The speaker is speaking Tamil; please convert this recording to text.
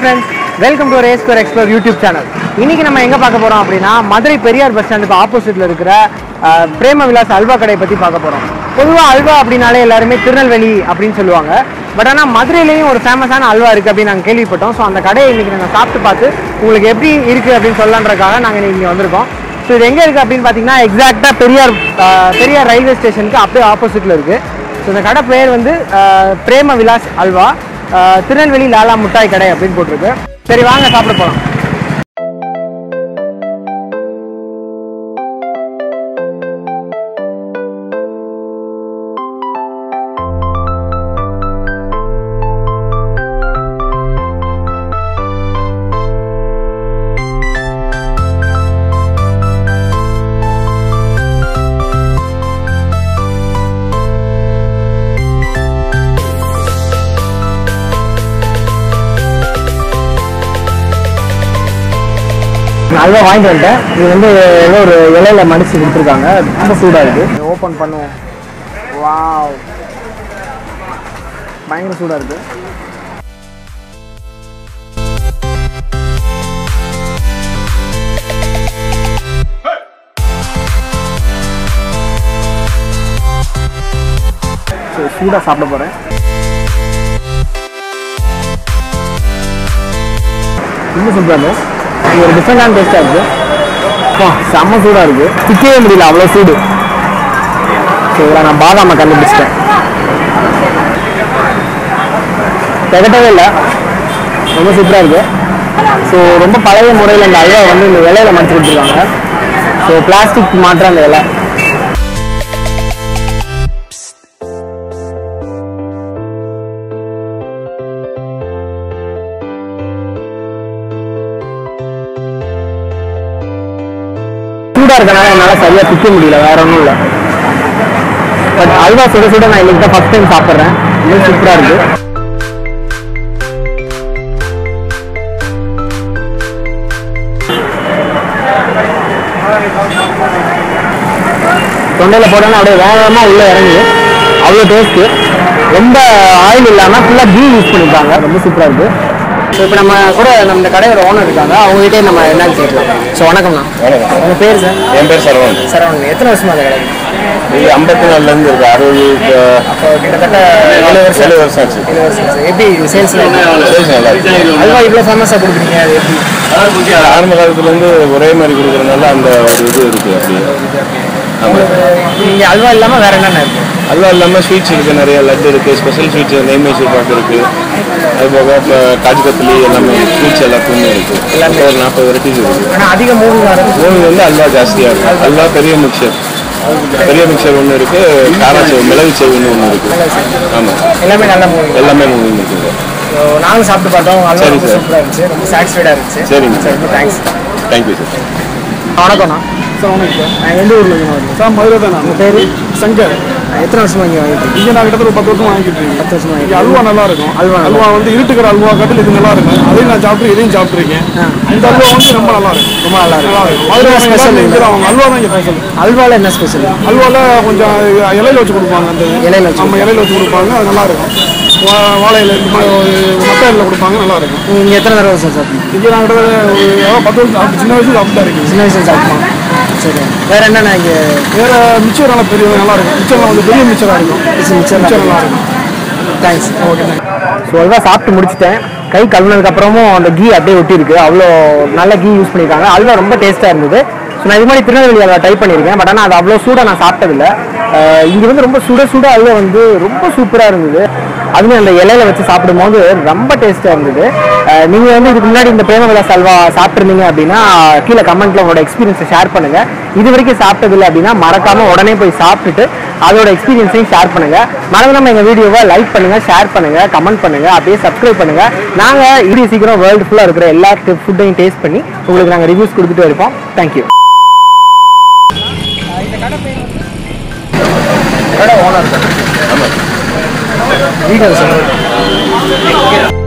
Friends welcome to race score explore YouTube channel இன்னைக்கு நம்ம எங்கே பார்க்க போகிறோம் அப்படின்னா மதுரை பெரியார் பஸ் ஸ்டாண்டுக்கு ஆப்போசிட்டில் இருக்கிற அஹ், பிரேம விலாஸ் அல்வா கடையை பற்றி பார்க்க போகிறோம் பொதுவாக அல்வா அப்படின்னாலே எல்லாருமே திருநெல்வேலி அப்படின்னு சொல்லுவாங்க பட் ஆனால் மதுரையிலையும் ஒரு ஃபேமஸான அல்வா இருக்குது அப்படின்னு நாங்கள் கேள்விப்பட்டோம் ஸோ அந்த கடையை இன்னைக்கு நாங்கள் சாப்பிட்டு பார்த்து உங்களுக்கு எப்படி இருக்குது அப்படின்னு சொல்லலான்றக்காக நாங்கள் இன்னைக்கு இங்கே வந்திருக்கோம் ஸோ இது எங்கே இருக்குது அப்படின்னு பார்த்தீங்கன்னா எக்ஸாக்டாக பெரியார் அஹ், பெரியார் ரயில்வே ஸ்டேஷனுக்கு அப்படியே ஆப்போசிட்டில் இருக்குது ஸோ இந்த கடை பேர் வந்து அஹ், பிரேம விலாஸ் அல்வா அஹ், திருநெல்வேலி லாலா முட்டாய் கடை அப்படின்னு போட்டிருக்கு சரி வாங்க சாப்பிட போகலாம் நான் அல்வா வாங்கிட்டு வந்துட்டேன் இது வந்து ஏதோ ஒரு இலையில மடிச்சு கொடுத்துருக்காங்க ரொம்ப சூடாக இருக்குது ஓப்பன் பண்ணுவோம் வாவ் பயங்கர சூடாக இருக்குது ஸோ சூடாக சாப்பிட போகிறேன் இன்னும் சூப்பராக இருக்குது இது ஒரு டிஃப்ரெண்டான டேஸ்ட்டாக இருக்குது அப்பா செம்ம சூடாக இருக்குது திக்கவே முடியல அவ்வளோ சூடு ஸோ இதில் நான் பாதாமை கண்டுபிடிச்சிட்டேன் திகட்டவே இல்லை ரொம்ப சூப்பராக இருக்குது ஸோ ரொம்ப பழைய முறையில் இந்த அல்வா வந்து இந்த இலையில மடிச்சு கொடுத்துருக்காங்க ஸோ பிளாஸ்டிக் மாற்ற அந்த இலை சூடாக இருக்கனால என்னால் சரியாக திக்க முடியல வேற ஒன்றும் இல்லை பட் அல்வா சுட சுட நான் இன்னைக்கு தான் ஃபஸ்ட் டைம் சாப்பிட்றேன் இன்னும் சூப்பராக இருக்கு தொண்டையில் போட்டோன்னா அப்படியே வேகமாக உள்ளே இறங்கி அவ்வளோ டேஸ்ட்டு ரொம்ப ஆயில் இல்லாமல் ஃபுல்லாக கீ யூஸ் பண்ணியிருக்காங்க ரொம்ப சூப்பராக இருக்குது ஸோ இப்போ நம்ம கூட நம்ம இந்த கடையோட ஓனர் இருக்காங்க அவங்ககிட்டே நம்ம என்னன்னு கேட்கலாம் ஸோ வணக்கம்ண்ணா வணக்கம். உங்கள் பேர் சார் என் பேர் சரவணன் சரவணன் எத்தனை வருஷமா அந்த கடை இது ஐம்பத்தி நாலுலேருந்து இருக்கு அறுபது அப்போ கிட்டத்தட்ட ஏழு வருஷம் ஏழு வருஷம் ஆச்சு ஏழு வருஷம் ஆச்சு. எப்படி சேல்ஸ் சேல்ஸ் நல்லா இருக்கு அல்வா இவ்வளோ ஃபேமஸாக கொடுக்குறீங்க அது எப்படி ஆரம்ப காலத்துலேருந்து ஒரே மாதிரி கொடுக்குறதுனால அந்த ஒரு இது இருக்கு அப்படியே ஆமாம் நீங்கள் அல்வா இல்லாமல் வேற என்னென்ன இருக்கு அதுவும் இல்லாமல் ஸ்வீட்ஸ் இருக்குது நிறைய லட்டு இருக்குது ஸ்பெஷல் ஸ்வீட்ஸ் நெய் மைசூர் பாக்கு இருக்குது அது போக இப்போ காஜு கத்திலி எல்லாமே ஸ்வீட்ஸ் எல்லாத்துக்குமே இருக்குது எல்லாமே ஒரு நாற்பது வெரைட்டிஸ் இருக்குது ஆனால் அதிக மூணு வரும் மூணு வந்து அல்வா ஜாஸ்தியாக இருக்கும் அல்வா பெரிய மிக்சர் பெரிய மிக்சர் ஒன்று இருக்குது காராச்சேவு மிளகு சேவுன்னு ஒன்று இருக்குது ஆமாம் எல்லாமே நல்ல மூணு எல்லாமே மூணு இருக்குது ஸோ நாங்களும் சாப்பிட்டு பார்த்தோம் அல்வா சரி ரொம்ப சார். சூப்பராக இருந்துச்சு ரொம்ப சாட்டிஸ்ஃபைடாக இருந்துச்சு சரிங்க. சரி ரொம்ப தேங்க்ஸ் தேங்க்யூ சார் வணக்கம்ண்ணா சார் வணக்கம் சார் நான் எந்த ஊரில் இருந்து வரீங்க சார் மதுரை தான் நான் உங்கள் பேர் சங்கர் எத்தனை வருஷமா இங்கே வாங்கிட்டு இருக்கீங்க? இங்கே நான் கிட்டத்தட்ட ஒரு பத்து வருஷம் வாங்கிட்டு இருக்கேன் பத்து வருஷமா இங்கே வாங்கிட்டு அல்வா நல்லா இருக்கும் அல்வா நல்லா அல்வா வந்து இருட்டுக்கிற அல்வா கட்டில் இது நல்லா இருக்கும் அதையும் நான் சாப்பிட்டு இதையும் சாப்பிட்டுருக்கேன் இந்த அல்வா வந்து ரொம்ப நல்லா இருக்கும் ரொம்ப நல்லா இருக்கு நல்லா இருக்கும் மதுரை ஸ்பெஷல் ஸ்பெஷல் இல்லை அவங்க அல்வா தான் இங்கே ஸ்பெஷல் அல்வாவில் என்ன ஸ்பெஷல் அல்வாவில் கொஞ்சம் இலையில வச்சு கொடுப்பாங்க அந்த இது. இலையில வச்சு நம்ம இலையில வச்சு கொடுப்பாங்க அது நல்லா இருக்கும் வா- வாழை இலை இந்த மாதிரி ஒரு மட்டை இலையில கொடுப்பாங்க நல்லா இருக்கும் நீங்கள் எத்தனை தடவை சார் சாப்பிட்டீங்க இங்கே நான் கிட்டத்தட்ட ஒரு ஏதாவது பத்து வருஷம் சாப்பிட்டு சின்ன வயசுல சாப்பிட்டு தான் இருக்கேன் சின்ன வயசுல சாப்பிட்டோம் சரி வேற என்னென்ன இங்கே வேற மிச்சர் நல்லா பெரிய நல்லா இருக்கும் மிச்சர்லாம் வந்து பெரிய மிச்சராக இருக்கும் மிச்சர் மிச்சர் நல்லா இருக்கும் தேங்க்ஸ் ஓகே ஸோ அல்வா சாப்பிட்டு முடிச்சிட்டேன் கை கழுவுனதுக்கு அப்புறமும் அந்த கீ அப்படியே ஒட்டி இருக்கு அவ்வளோ நல்ல கீ யூஸ் பண்ணியிருக்காங்க அல்வா ரொம்ப டேஸ்ட்டாக இருந்தது ஸோ நான் இது மாதிரி திருநெல்வேலி அல்வா ட்ரை பண்ணியிருக்கேன் பட் ஆனால் அது அவ்வளோ சூடாக நான் சாப்பிட்டதில்ல அஹ் இங்க வந்து ரொம்ப சுட சுட அல்வா வந்து ரொம்ப சூப்பராக இருந்தது அதுவும் அந்த இலையில வச்சு சாப்பிடும்போது ரொம்ப டேஸ்ட்டாக இருந்தது அஹ் நீங்க வந்து இதுக்கு முன்னாடி இந்த பிரேம விலாஸ் அல்வா சாப்பிட்ருந்தீங்க அப்படின்னா கீழே கமெண்ட்ல உங்களோட எக்ஸ்பீரியன்ஸை ஷேர் பண்ணுங்க இது வரைக்கும் சாப்பிட்டதில்லை அப்படின்னா மறக்காம உடனே போய் சாப்பிட்டுட்டு அதோட எக்ஸ்பீரியன்ஸையும் ஷேர் பண்ணுங்க மறந்துடாம எங்க வீடியோவை லைக் பண்ணுங்க ஷேர் பண்ணுங்க கமெண்ட் பண்ணுங்க அப்படியே சப்ஸ்கிரைப் பண்ணுங்க நாங்க இடி சீக்கிரம் வேர்ல்டு ஃபுல்லா இருக்கிற எல்லா ஃபுட்டையும் டேஸ்ட் பண்ணி உங்களுக்கு நாங்க ரிவ்யூஸ் கொடுத்துட்டு இருப்போம் தேங்க்யூ கடை ஓனர் வீடியோ சார்